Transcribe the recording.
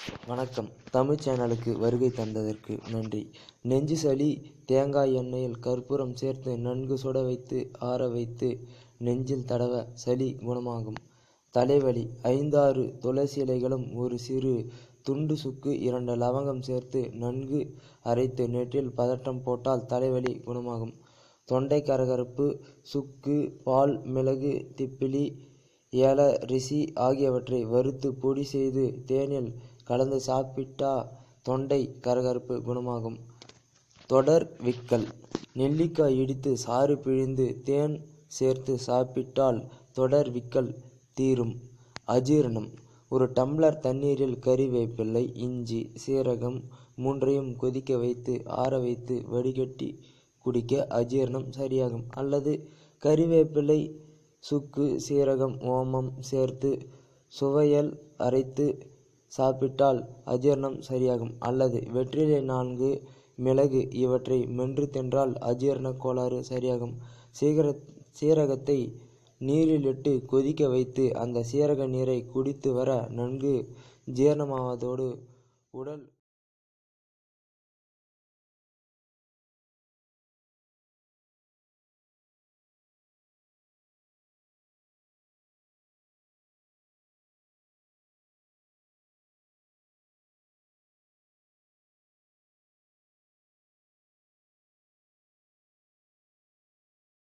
வணக்கம் தமிழ் சேனலுக்கு வருகை தந்ததற்கு நன்றி நெஞ்சு சளி தேங்காய் எண்ணெயில் கற்பூரம் சேர்த்து நன்கு சுட வைத்து ஆற வைத்து நெஞ்சில் தடவ சளி குணமாகும் தலைவலி ஐந்தாறு துளசி இலைகளும் ஒரு சிறு துண்டு சுக்கு இரண்டு லவங்கம் சேர்த்து நன்கு அரைத்து நெற்றியில் பதட்டம் போட்டால் தலைவலி குணமாகும் தொண்டை கரகரப்பு சுக்கு பால் மிளகு திப்பிலி ஏல ரிசி ஆகியவற்றை வறுத்து பொடி செய்து தேனில் கலந்து சாப்பிட்டா தொண்டை கரகரப்பு குணமாகும் தொடர் விக்கல் நெல்லிக்காய் இடித்து சாறு பிழிந்து தேன் சேர்த்து சாப்பிட்டால் தொடர் விக்கல் தீரும் அஜீரணம் ஒரு டம்ளர் தண்ணீரில் கறிவேப்பிலை இஞ்சி சீரகம் மூன்றையும் கொதிக்க வைத்து ஆற வைத்து வடிகட்டி குடிக்க அஜீரணம் சரியாகும் அல்லது கறிவேப்பிலை சுக்கு சீரகம் ஓமம் சேர்த்து சுவையல் அரைத்து சாப்பிட்டால் அஜீரணம் சரியாகும் அல்லது வெற்றிலை நான்கு மிளகு இவற்றை மென்று தின்றால் அஜீரண கோளாறு சரியாகும் சீகர சீரகத்தை நீரிலிட்டு கொதிக்க வைத்து அந்த சீரக நீரை குடித்து வர நன்கு ஜீரணமாவதோடு உடல்